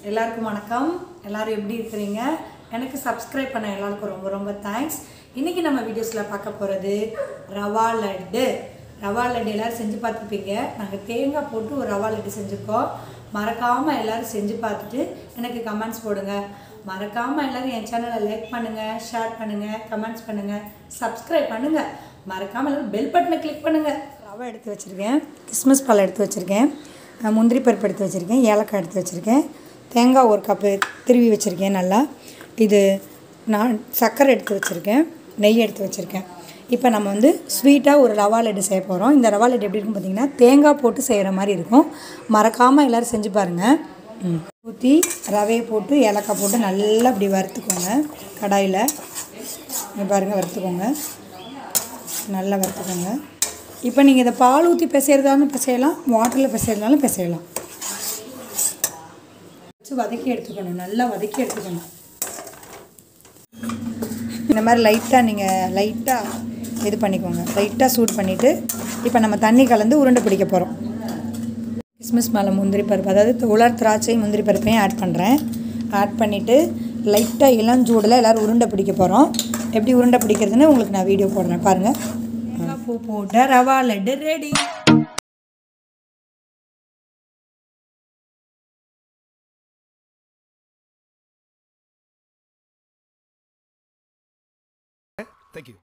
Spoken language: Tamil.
எல்லாருக்கும் வணக்கம் எல்லாரும் எப்படி இருக்கிறீங்க எனக்கு சப்ஸ்கிரைப் பண்ண எல்லாருக்கும் ரொம்ப ரொம்ப தேங்க்ஸ் இன்றைக்கி நம்ம வீடியோஸில் பார்க்க போகிறது ரவா லட்டு ரவா லட்டு எல்லோரும் செஞ்சு பார்த்துருப்பீங்க நாங்கள் தேங்காய் போட்டு ஒரு ரவா லட்டு செஞ்சுருக்கோம் மறக்காமல் எல்லோரும் செஞ்சு பார்த்துட்டு எனக்கு கமெண்ட்ஸ் போடுங்க மறக்காமல் எல்லோரும் என் சேனலை லைக் பண்ணுங்கள் ஷேர் பண்ணுங்கள் கமெண்ட்ஸ் பண்ணுங்கள் சப்ஸ்கிரைப் பண்ணுங்கள் மறக்காமல் எல்லோரும் பெல் பட்டனை கிளிக் பண்ணுங்கள் ரவை எடுத்து வச்சுருக்கேன் கிஸ்மிஸ் பழம் எடுத்து வச்சுருக்கேன் அஹ் முந்திரி பருப்பு எடுத்து வச்சுருக்கேன் ஏலக்காய் எடுத்து வச்சுருக்கேன் தேங்காய் ஒரு கப்பு திருவி வச்சுருக்கேன் நல்லா இது நான் சர்க்கரை எடுத்து வச்சுருக்கேன் நெய் எடுத்து வச்சுருக்கேன் இப்போ நம்ம வந்து ஸ்வீட்டாக ஒரு ரவா லட்டு செய்ய போகிறோம் இந்த ரவா லட்டு எப்படி இருக்கும் பார்த்தீங்கன்னா தேங்காய் போட்டு செய்கிற மாதிரி இருக்கும் மறக்காமல் எல்லோரும் செஞ்சு பாருங்கள் ம். ஊற்றி ரவையை போட்டு ஏலக்காய் போட்டு நல்லா இப்படி வறுத்துக்கோங்க கடாயில் இங்க பாருங்கள் வறுத்துக்கோங்க நல்லா வறுத்துக்கோங்க இப்போ நீங்கள் இதை பால் ஊற்றி பிசைறதாலும் பிசையலாம் வாட்டரில் பிசைறதாலும் பிசையலாம் வச்சு வதக்கி எடுத்துக்கணும் நல்லா வதக்கி எடுத்துக்கணும் இந்த மாதிரி லைட்டாக நீங்கள் லைட்டாக இது பண்ணிக்கோங்க லைட்டாக சூட் பண்ணிவிட்டு இப்போ நம்ம தண்ணி கலந்து உருண்டை பிடிக்க போகிறோம் கிஸ்மிஸ் மேலே முந்திரி பருப்பு அதாவது உலர் திராட்சை முந்திரி பருப்பையும் ஆட் பண்ணுறேன் ஆட் பண்ணிவிட்டு லைட்டாக இளஞ்சூடில் எல்லோரும் உருண்டை பிடிக்க போகிறோம் எப்படி உருண்டை பிடிக்கிறதுன்னு உங்களுக்கு நான் வீடியோ போடுறேன் பாருங்கள் பூ போட்ட rava laddu ready Thank you.